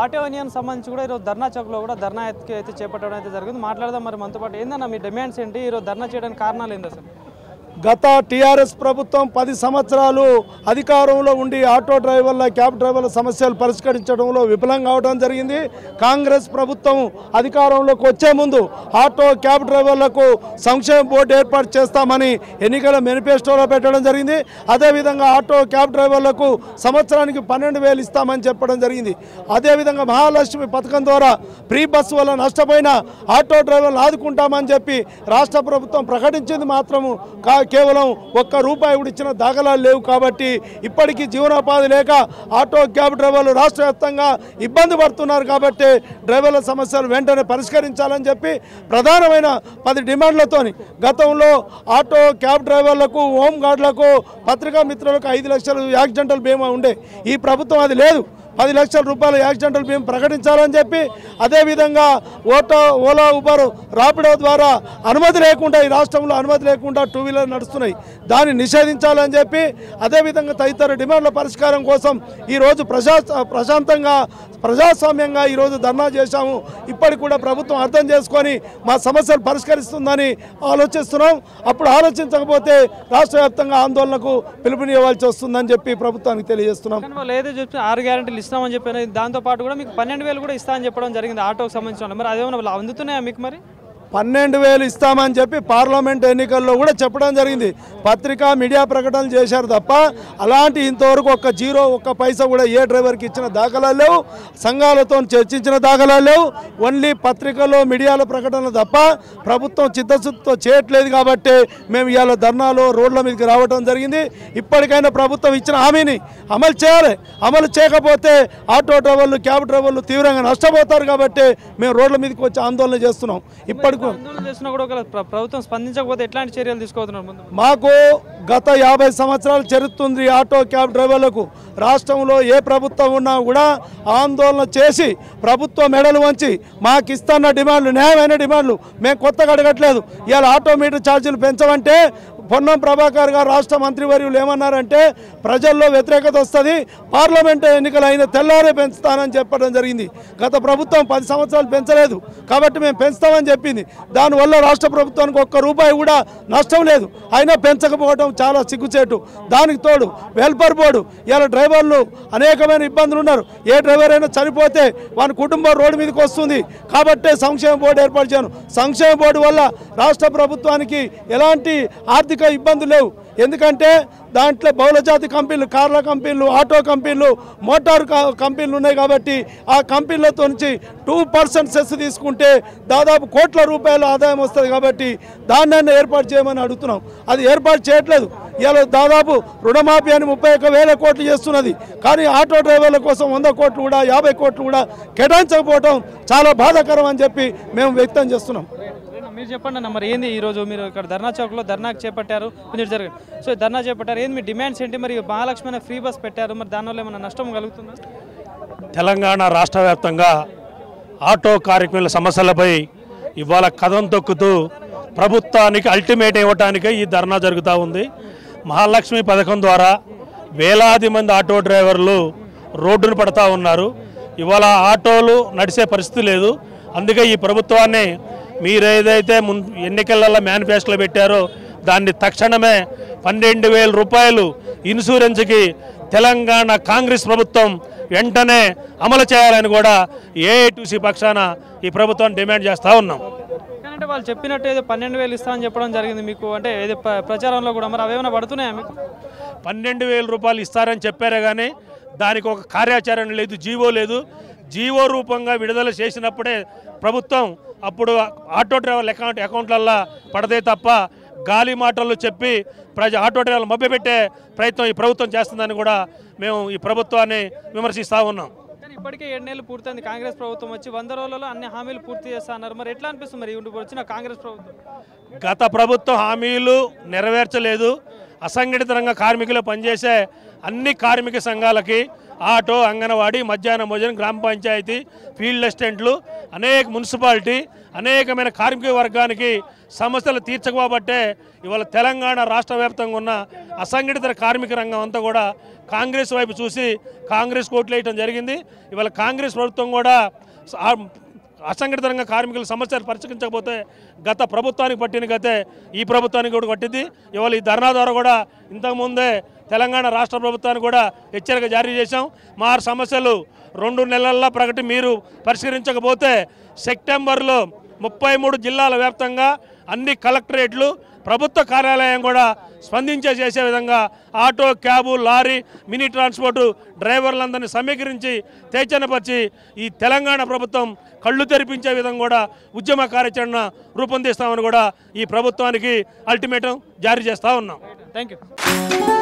Auto union సంబంధించి కూడా ఈరోజు ధర్నా చౌక్లో కూడా ధర్నా ఎత్తుకి అయితే చేపట్టడం అయితే జరిగింది మాట్లాడదాం మరి మనతో పాటు ఏందన్న మీ డిమాండ్స్ ఏంటి ఈరోజు ధర్నా చేయడానికి కారణాలు ఏంది అసలు గత టీఆర్ఎస్ ప్రభుత్వం పది సంవత్సరాలు అధికారంలో ఉండి ఆటో డ్రైవర్ల క్యాబ్ డ్రైవర్ల సమస్యలు పరిష్కరించడంలో విఫలం కావడం జరిగింది కాంగ్రెస్ ప్రభుత్వం అధికారంలోకి వచ్చే ముందు ఆటో క్యాబ్ డ్రైవర్లకు సంక్షేమ బోర్డు ఏర్పాటు చేస్తామని ఎన్నికల మేనిఫెస్టోలో పెట్టడం జరిగింది అదేవిధంగా ఆటో క్యాబ్ డ్రైవర్లకు సంవత్సరానికి పన్నెండు వేలు ఇస్తామని చెప్పడం జరిగింది అదేవిధంగా మహాలక్ష్మి పథకం ద్వారా ఫ్రీ బస్సు వల్ల నష్టపోయిన ఆటో డ్రైవర్లు ఆదుకుంటామని చెప్పి రాష్ట్ర ప్రభుత్వం ప్రకటించింది మాత్రము కా కేవలం ఒక్క రూపాయి కూడా ఇచ్చిన దాఖలాలు లేవు కాబట్టి ఇప్పటికీ జీవనోపాధి లేక ఆటో క్యాబ్ డ్రైవర్లు రాష్ట్ర వ్యాప్తంగా ఇబ్బంది పడుతున్నారు కాబట్టి డ్రైవర్ల సమస్యలు వెంటనే పరిష్కరించాలని చెప్పి ప్రధానమైన పది డిమాండ్లతోని గతంలో ఆటో క్యాబ్ డ్రైవర్లకు హోమ్ గార్డులకు పత్రికా మిత్రులకు ఐదు లక్షలు యాక్సిడెంటల్ బీమా ఉండే ఈ ప్రభుత్వం అది లేదు పది లక్షల రూపాయల యాక్సిడెంటల్ బీమా ప్రకటించాలని చెప్పి అదేవిధంగా ఓటో ఓలా ఉబర్ రాపిడో ద్వారా అనుమతి లేకుండా ఈ రాష్ట్రంలో అనుమతి లేకుండా టూ వీలర్ నడుస్తున్నాయి దాన్ని నిషేధించాలని చెప్పి అదేవిధంగా తదితర డిమాండ్ల పరిష్కారం కోసం ఈరోజు ప్రశా ప్రశాంతంగా ప్రజాస్వామ్యంగా ఈరోజు ధర్నా చేశాము ఇప్పటికి కూడా ప్రభుత్వం అర్థం చేసుకొని మా సమస్యలు పరిష్కరిస్తుందని ఆలోచిస్తున్నాం అప్పుడు ఆలోచించకపోతే రాష్ట్ర వ్యాప్తంగా ఆందోళనకు పిలుపునివ్వాల్సి వస్తుందని చెప్పి ప్రభుత్వానికి తెలియజేస్తున్నాం కానీ వాళ్ళు ఏదో చెప్తే ఆరు గ్యారెంటీలు ఇస్తామని చెప్పారు దాంతో పాటు కూడా మీకు పన్నెండు వేలు కూడా ఇస్తా అని చెప్పడం జరిగింది ఆటోకి సంబంధించిన వాళ్ళు. మరి అదేమన్నా వాళ్ళు అందుతున్నాయా మీకు మరి పన్నెండు వేలు ఇస్తామని చెప్పి పార్లమెంట్ ఎన్నికల్లో కూడా చెప్పడం జరిగింది పత్రికా మీడియా ప్రకటనలు చేశారు తప్ప అలాంటి ఇంతవరకు ఒక్క జీరో ఒక్క పైసా కూడా ఏ డ్రైవర్కి ఇచ్చిన దాఖలాలు లేవు సంఘాలతో చర్చించిన దాఖలాలు లేవు ఓన్లీ పత్రికల్లో మీడియాలో ప్రకటనలు తప్ప ప్రభుత్వం చిత్తశుద్ధితో చేయట్లేదు కాబట్టి మేము ఇవాళ ధర్నాలో రోడ్ల మీదకి రావడం జరిగింది ఇప్పటికైనా ప్రభుత్వం ఇచ్చిన హామీని అమలు చేయాలి అమలు చేయకపోతే ఆటో డ్రైవర్లు క్యాబ్ డ్రైవర్లు తీవ్రంగా నష్టపోతారు కాబట్టి మేము రోడ్ల మీదకి వచ్చి ఆందోళన చేస్తున్నాం ఇప్పటికి ఆందోళన చేస్తున్నా కూడా ఒకవేళ ప్ర- ప్రభుత్వం స్పందించకపోతే ఎట్లాంటి చర్యలు తీసుకోబోతున్నారు ముందు మాకు గత యాభై సంవత్సరాలు చరిత్రుంది ఆటో క్యాబ్ డ్రైవర్లకు రాష్ట్రంలో ఏ ప్రభుత్వం ఉన్నా కూడా ఆందోళన చేసి ప్రభుత్వం మెడలు వంచి మాకు ఇస్తున్న డిమాండ్లు న్యాయమైన డిమాండ్లు మేము కొత్తగా అడగట్లేదు ఇవాళ ఆటో మీటర్ ఛార్జీలు పెంచమంటే పొన్నం ప్రభాకర్ గారు రాష్ట్ర మంత్రివర్యులు ఏమన్నారంటే ప్రజల్లో వ్యతిరేకత వస్తుంది పార్లమెంట్ ఎన్నికలు అయిన తెల్లారే పెంచుతానని చెప్పడం జరిగింది గత ప్రభుత్వం పది సంవత్సరాలు పెంచలేదు కాబట్టి మేము పెంచుతామని చెప్పింది దానివల్ల రాష్ట్ర ప్రభుత్వానికి ఒక్క రూపాయి కూడా నష్టం లేదు అయినా పెంచకపోవడం చాలా సిగ్గుచేటు దానికి తోడు వెల్ఫేర్ బోర్డు ఇలా డ్రైవర్లు అనేకమైన ఇబ్బందులు ఉన్నారు ఏ డ్రైవర్ అయినా చనిపోతే వాని కుటుంబం రోడ్డు మీదకి వస్తుంది కాబట్టే సంక్షేమ బోర్డు ఏర్పాటు చేయను సంక్షేమ బోర్డు వల్ల రాష్ట్ర ప్రభుత్వానికి ఎలాంటి ఆర్థిక ఇబ్బందులు లేవు ఎందుకంటే దాంట్లో బహుళజాతి కంపెనీలు కార్ల కంపెనీలు ఆటో కంపెనీలు మోటార్ క- కంపెనీలు ఉన్నాయి కాబట్టి ఆ కంపెనీలతో నుంచి టూ పర్సెంట్ సెస్ తీసుకుంటే దాదాపు కోట్ల రూపాయల ఆదాయం వస్తుంది కాబట్టి దాన్ని ఏర్పాటు చేయమని అడుగుతున్నాం అది ఏర్పాటు చేయట్లేదు ఇవాళ దాదాపు రుణమాఫీ అని ముప్పై ఒక్క వేల కోట్లు చేస్తున్నది కానీ ఆటో డ్రైవర్ల కోసం వంద కోట్లు కూడా యాభై కోట్లు కూడా కేటాయించకపోవడం చాలా బాధాకరం అని చెప్పి మేము వ్యక్తం చేస్తున్నాం రేనా, మీరు చెప్పండి అన్న మరి ఏంది ఈరోజు మీరు ఇక్కడ ధర్నా చౌక్లో ధర్నాకు చేపట్టారు మీరు జరగండి సో ఈ ధర్నా చేపట్టారు ఏంది మీ డిమాండ్స్ ఏంటి మరి మహాలక్ష్మి అనే ఫ్రీ బస్ పెట్టారు మరి దానివల్ల ఏమైనా నష్టం కలుగుతుందా తెలంగాణ రాష్ట్ర వ్యాప్తంగా ఆటో కార్మికుల సమస్యలపై ఇవాళ కథం తొక్కుతూ ప్రభుత్వానికి అల్టిమేట్ ఇవ్వటానికే ఈ ధర్నా జరుగుతూ ఉంది మహాలక్ష్మి పథకం ద్వారా వేలాది మంది ఆటో డ్రైవర్లు రోడ్డును పడతా ఉన్నారు ఇవాళ ఆటోలు నడిచే పరిస్థితి లేదు అందుకే ఈ ప్రభుత్వాన్ని మీరేదైతే మున్ ఎన్నికలలో మేనిఫెస్టోలో పెట్టారో దాన్ని తక్షణమే పన్నెండు వేల రూపాయలు ఇన్సూరెన్స్కి తెలంగాణ కాంగ్రెస్ ప్రభుత్వం వెంటనే అమలు చేయాలని కూడా ఏఐటీసీ పక్షాన ఈ ప్రభుత్వాన్ని డిమాండ్ చేస్తూ ఉన్నాం అంటే వాళ్ళు చెప్పినట్టు ఏదో పన్నెండు వేలు ఇస్తామని చెప్పడం జరిగింది మీకు అంటే ఏదో ప్ర- ప్రచారంలో కూడా మరి అవేమైనా పడుతున్నాయా మీకు పన్నెండు వేల రూపాయలు ఇస్తారని చెప్పారే కానీ దానికి ఒక కార్యాచరణ లేదు జీవో లేదు జీవో రూపంగా విడుదల చేసినప్పుడే ప్రభుత్వం అప్పుడు ఆటో డ్రైవర్ల అకౌంట్ అకౌంట్లల్లో పడదే తప్ప గాలి మాటలు చెప్పి ప్రజ ఆటో డ్రైవర్లు మభ్యపెట్టే ప్రయత్నం ఈ ప్రభుత్వం చేస్తుందని కూడా మేము ఈ ప్రభుత్వాన్ని విమర్శిస్తూ ఉన్నాం కానీ ఇప్పటికే ఏడు నెలలు పూర్తయింది కాంగ్రెస్ ప్రభుత్వం వచ్చి వంద రోజులలో అన్ని హామీలు పూర్తి చేస్తా అన్నారు మరి ఎట్లా అనిపిస్తుంది మరి ఇప్పుడు వచ్చిన కాంగ్రెస్ ప్రభుత్వం గత ప్రభుత్వం హామీలు నెరవేర్చలేదు అసంఘటిత రంగ కార్మికులు పనిచేసే అన్ని కార్మిక సంఘాలకి ఆటో అంగన్వాడీ మధ్యాహ్న భోజనం గ్రామ పంచాయతీ ఫీల్డ్ అసిస్టెంట్లు అనేక మున్సిపాలిటీ అనేకమైన కార్మిక వర్గానికి సమస్యలు తీర్చకపోబట్టే ఇవాళ తెలంగాణ రాష్ట్ర వ్యాప్తంగా ఉన్న అసంఘటిత కార్మిక రంగం అంతా కూడా కాంగ్రెస్ వైపు చూసి కాంగ్రెస్ కోట్లు వేయటం జరిగింది ఇవాళ కాంగ్రెస్ ప్రభుత్వం కూడా సా- అసంఘటిత రంగ కార్మికుల సమస్యలు పరిష్కరించకపోతే గత ప్రభుత్వానికి పట్టిన గతే ఈ ప్రభుత్వానికి కూడా పట్టింది ఇవాళ ఈ ధర్నా ద్వారా కూడా ఇంతకుముందే తెలంగాణ రాష్ట్ర ప్రభుత్వానికి కూడా హెచ్చరిక జారీ చేశాం మా సమస్యలు రెండు నెలల్లో ప్రకటి మీరు పరిష్కరించకపోతే సెప్టెంబర్లో ముప్పై మూడు జిల్లాల వ్యాప్తంగా అన్ని కలెక్టరేట్లు ప్రభుత్వ కార్యాలయం కూడా స్పందించే చేసే విధంగా auto cab lorry mini transport డ్రైవర్లందరినీ సమీకరించి తేచనపరిచి ఈ తెలంగాణ ప్రభుత్వం కళ్ళు తెరిపించే విధంగా కూడా ఉద్యమ కార్యాచరణ రూపొందిస్తామని కూడా ఈ ప్రభుత్వానికి అల్టిమేటం జారీ చేస్తూ ఉన్నాం థ్యాంక్ యూ